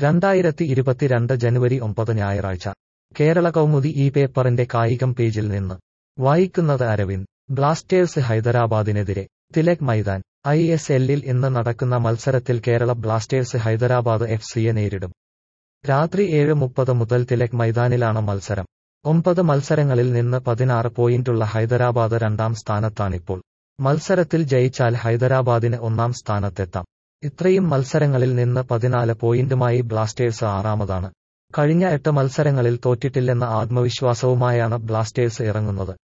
രണ്ടായിരത്തി ഇരുപത്തിരണ്ട് ജനുവരി ഒമ്പത് ഞായറാഴ്ച കേരള കൗമുദി ഈ പേപ്പറിന്റെ കായികം പേജിൽ നിന്ന് വായിക്കുന്നത് അരവിന്ദ് ബ്ലാസ്റ്റേഴ്സ് ഹൈദരാബാദിനെതിരെ തിലക് മൈതാൻ ഐ എസ് എല്ലിൽ ഇന്ന് നടക്കുന്ന മത്സരത്തിൽ കേരള ബ്ലാസ്റ്റേഴ്സ് ഹൈദരാബാദ് എഫ് സിയെ നേരിടും രാത്രി ഏഴ് മുപ്പത് മുതൽ തിലക് മൈതാനിലാണ് മത്സരം ഒമ്പത് മത്സരങ്ങളിൽ നിന്ന് പതിനാറ് പോയിന്റുള്ള ഹൈദരാബാദ് രണ്ടാം സ്ഥാനത്താണിപ്പോൾ മത്സരത്തിൽ ജയിച്ചാൽ ഹൈദരാബാദിന് ഒന്നാം സ്ഥാനത്തെത്താം ഇത്രയും മത്സരങ്ങളിൽ നിന്ന് പതിനാല് പോയിന്റുമായി ബ്ലാസ്റ്റേഴ്സ് ആറാമതാണ് കഴിഞ്ഞ എട്ട് മത്സരങ്ങളിൽ തോറ്റിട്ടില്ലെന്ന ആത്മവിശ്വാസവുമായാണ് ബ്ലാസ്റ്റേഴ്സ് ഇറങ്ങുന്നത്